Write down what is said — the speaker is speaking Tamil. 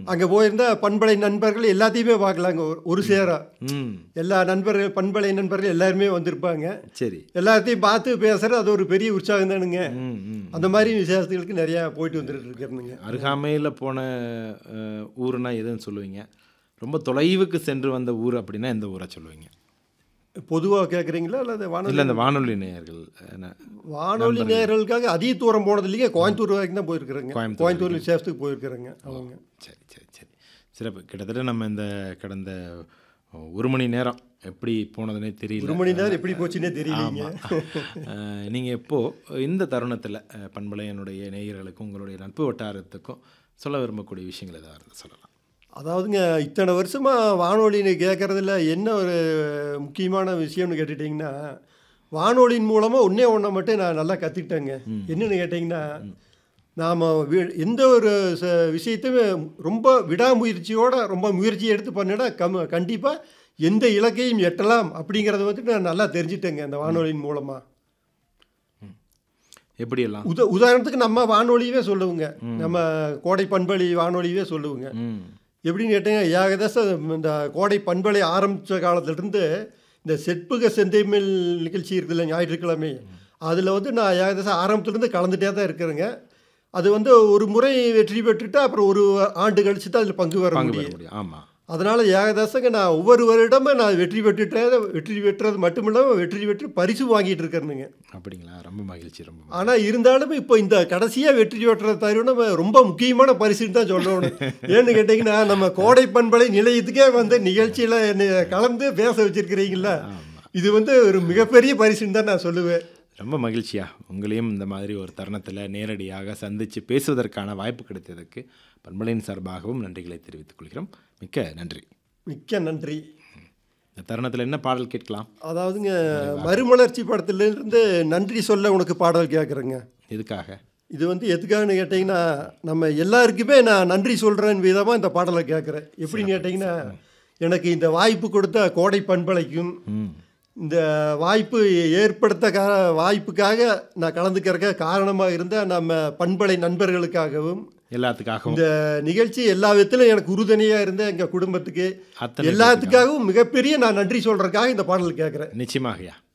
அங்கே போயிருந்தா பண்பலை நண்பர்கள் எல்லாத்தையுமே பார்க்கலாங்க ஒரு- ஒரு சேர ம் எல்லா நண்பர்கள் பண்பலை நண்பர்கள் எல்லாருமே வந்திருப்பாங்க சரி எல்லாத்தையும் பார்த்து பேசுறது அது ஒரு பெரிய உற்சாகம் தானுங்க ம் ம் அந்த மாதிரி விசேஷத்துகளுக்கு நிறையா போயிட்டு வந்துட்டு இருக்கிறேனுங்க அருகாமையில் போன அஹ், ஊருனா எதுன்னு சொல்லுவீங்க ரொம்ப தொலைவுக்கு சென்று வந்த ஊர் அப்படின்னா எந்த ஊரை சொல்லுவீங்க பொதுவாக கேட்குறீங்களா அல்லது வானொலி இல்லை இந்த வானொலி நேயர்கள் அஹ், வானொலி நேயர்களுக்காக அதிக தூரம் போனது இல்லைங்க கோயம்புத்தூர் வரைக்கும் தான் போயிருக்கிறேங்க கோயம்புத்தூர் கோயம்புத்தூர் விசேஷத்துக்கு போயிருக்கிறேங்க அவங்க சரி சரி சரி சிறப்பு கிட்டத்தட்ட நம்ம இந்த கடந்த ஒரு மணி நேரம் எப்படி போனதுனே தெரியல ஒரு மணி நேரம் எப்படி போச்சுன்னே தெரியலீங்க நீங்கள் இப்போது இந்த தருணத்தில் பண்பலையனுடைய நேயர்களுக்கும் உங்களுடைய நட்பு வட்டாரத்துக்கும் சொல்ல விரும்பக்கூடிய விஷயங்கள் ஏதாவது இருந்தா சொல்லலாம் அதாவதுங்க இத்தனை வருஷமாக வானொலின்னு கேட்குறதுல என்ன ஒரு முக்கியமான விஷயம்னு கேட்டுட்டிங்கன்னா வானொலியின் மூலமாக ஒன்றே ஒன்றை மட்டும் நான் நல்லா கற்றுக்கிட்டேங்க என்னன்னு கேட்டிங்கன்னா நாம் எந்த ஒரு ச விஷயத்தையுமே ரொம்ப விடாமுயற்சியோட ரொம்ப முயற்சி எடுத்து பண்ணினா கம் கண்டிப்பாக எந்த இலக்கையும் எட்டலாம் அப்படிங்கிறத வந்துட்டு நான் நல்லா தெரிஞ்சிட்டேங்க அந்த வானொலியின் மூலமாக எப்படியெல்லாம் உத உதாரணத்துக்கு நம்ம வானொலியவே சொல்லுவோங்க நம்ம கோடை பண்பலி வானொலியவே சொல்லுவோங்க ம் எப்படின்னு கேட்டீங்கன்னா ஏகதேசம் இந்த கோடை பண்பலை ஆரம்பித்த காலத்திலிருந்து இந்த செட்புக செந்தமிழ் நிகழ்ச்சி இருக்குல்ல ஞாயிற்றுக்கிழமை அதில் வந்து நான் ஏகதேசம் ஆரம்பத்துலேருந்து கலந்துட்டே தான் இருக்கிறேங்க அது வந்து ஒரு முறை வெற்றி பெற்றுட்டு அப்புறம் ஒரு ஆண்டு கழிச்சு தான் அதில் பங்கு வர பங்கு முடியும் பெற முடியும் ஆமாம் அதனால் ஏகதேசங்க நான் ஒவ்வொரு வருடமும் நான் வெற்றி பெற்றுட்டேன் வெற்றி பெற்றது மட்டும் இல்லாமல் வெற்றி பெற்று பரிசு வாங்கிட்டு இருக்கிறேனுங்க அப்படிங்களா ரொம்ப மகிழ்ச்சி ரொம்ப மகிழ்ச்சி. ஆனால் இருந்தாலும் இப்போ இந்த கடைசியாக வெற்றி பெற்ற தருணம் ரொம்ப முக்கியமான பரிசுன்னு தான் சொல்லணும் ஏன்னு கேட்டிங்கன்னா நம்ம கோடை பண்பலை நிலையத்துக்கே வந்து நிகழ்ச்சியில் என்னை கலந்து பேச வச்சிருக்கிறீங்களா இது வந்து ஒரு மிகப்பெரிய பரிசுன்னு தான் நான் சொல்லுவேன் ரொம்ப மகிழ்ச்சியா உங்களையும் இந்த மாதிரி ஒரு தருணத்தில் நேரடியாக சந்தித்து பேசுவதற்கான வாய்ப்பு கிடைத்ததற்கு பண்பலையின் சார்பாகவும் நன்றிகளை தெரிவித்துக் கொள்கிறோம் மிக்க நன்றி மிக்க நன்றி இந்த தருணத்தில் என்ன பாடல் கேட்கலாம் அதாவதுங்க மறுமலர்ச்சி படத்துலேருந்து நன்றி சொல்ல உனக்கு பாடல் கேட்குறேங்க எதுக்காக இது வந்து எதுக்காகன்னு கேட்டிங்கன்னா நம்ம எல்லாருக்குமே நான் நன்றி சொல்கிறேன் விதமாக இந்த பாடலை கேட்குறேன் எப்படின்னு கேட்டிங்கன்னா எனக்கு இந்த வாய்ப்பு கொடுத்த கோடை பண்பலைக்கும் ம் இந்த வாய்ப்பு ஏற்படுத்த கா வாய்ப்புக்காக நான் கலந்துக்கிறக்க காரணமாக இருந்த நம்ம பண்பலை நண்பர்களுக்காகவும் எல்லாத்துக்காகவும் இந்த நிகழ்ச்சி எல்லா விதத்திலும் எனக்கு உறுதுணையாக இருந்த எங்கள் குடும்பத்துக்கு அத்தனை எல்லாத்துக்காகவும் மிகப்பெரிய நான் நன்றி சொல்கிறதுக்காக இந்த பாடல் கேட்குறேன் நிச்சயமாகயா